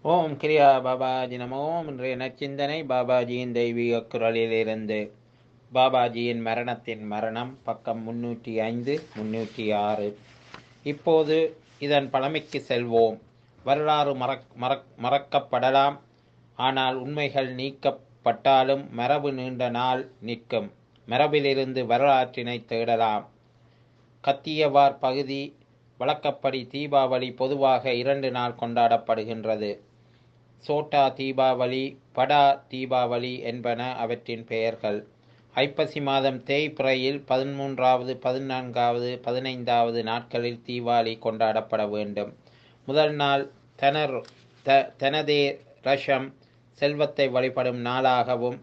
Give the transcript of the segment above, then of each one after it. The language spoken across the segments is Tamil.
ஓம் கிரியா பாபாஜி நமோ இன்றைய நச்சிந்தனை பாபாஜியின் தெய்வீக குரலிலிருந்து பாபாஜியின் மரணத்தின் மரணம் பக்கம் முன்னூற்றி ஐந்து முன்னூற்றி ஆறு இப்போது இதன் பழமைக்கு செல்வோம் வரலாறு மறக் மறக் மறக்கப்படலாம் ஆனால் உண்மைகள் நீக்கப்பட்டாலும் மரபு நீண்ட நாள் நிற்கும் மரபிலிருந்து வரலாற்றினை தேடலாம் கத்தியவார் பகுதி வழக்கப்படி தீபாவளி பொதுவாக இரண்டு நாள் கொண்டாடப்படுகின்றது சோட்டா தீபாவளி படா தீபாவளி என்பன அவற்றின் பெயர்கள் ஐப்பசி மாதம் தேய்பிறையில் பதிமூன்றாவது பதினான்காவது பதினைந்தாவது நாட்களில் தீபாவளி கொண்டாடப்பட வேண்டும் முதல் நாள் தனர் த தனதே ரஷம் செல்வத்தை வழிபடும் நாளாகவும்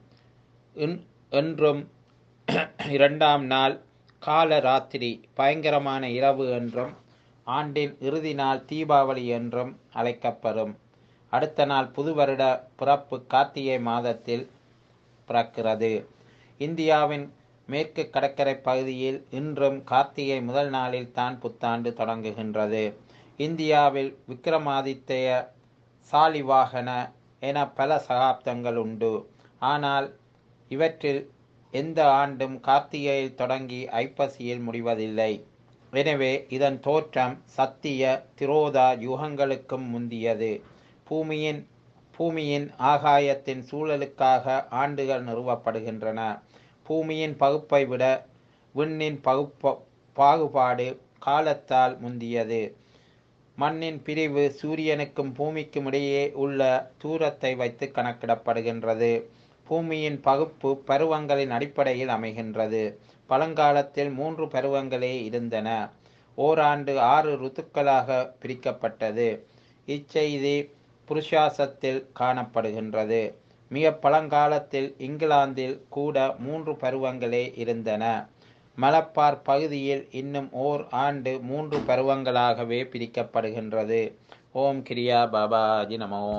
என்றும் இரண்டாம் நாள் கால ராத்திரி பயங்கரமான இரவு என்றும் ஆண்டின் இறுதி நாள் தீபாவளி என்றும் அழைக்கப்படும் அடுத்த நாள் புது வருட பிறப்பு கார்த்திகை மாதத்தில் பிறக்கிறது இந்தியாவின் மேற்கு கடற்கரை பகுதியில் இன்றும் கார்த்திகை முதல் நாளில் தான் புத்தாண்டு தொடங்குகின்றது இந்தியாவில் விக்ரமாதித்ய சாலிவாகன என பல சகாப்தங்கள் உண்டு ஆனால் இவற்றில் எந்த ஆண்டும் கார்த்திகையில் தொடங்கி ஐப்பசியில் முடிவதில்லை எனவே இதன் தோற்றம் சத்திய திரோதா யுகங்களுக்கும் முந்தியது பூமியின் பூமியின் ஆகாயத்தின் சூழலுக்காக ஆண்டுகள் நிறுவப்படுகின்றன பூமியின் பகுப்பை விட விண்ணின் பகுப்ப பாகுபாடு காலத்தால் முந்தியது மண்ணின் பிரிவு சூரியனுக்கும் பூமிக்கும் இடையே உள்ள தூரத்தை வைத்து கணக்கிடப்படுகின்றது பூமியின் பகுப்பு பருவங்களின் அடிப்படையில் அமைகின்றது பழங்காலத்தில் மூன்று பருவங்களே இருந்தன ஓராண்டு ஆறு ருத்துக்களாக பிரிக்கப்பட்டது இச்செய்தி புருஷாசத்தில் காணப்படுகின்றது மிக பழங்காலத்தில் இங்கிலாந்தில் கூட மூன்று பருவங்களே இருந்தன மலப்பார் பகுதியில் இன்னும் ஓர் ஆண்டு மூன்று பருவங்களாகவே பிரிக்கப்படுகின்றது ஓம் கிரியா பாபாஜி நமோ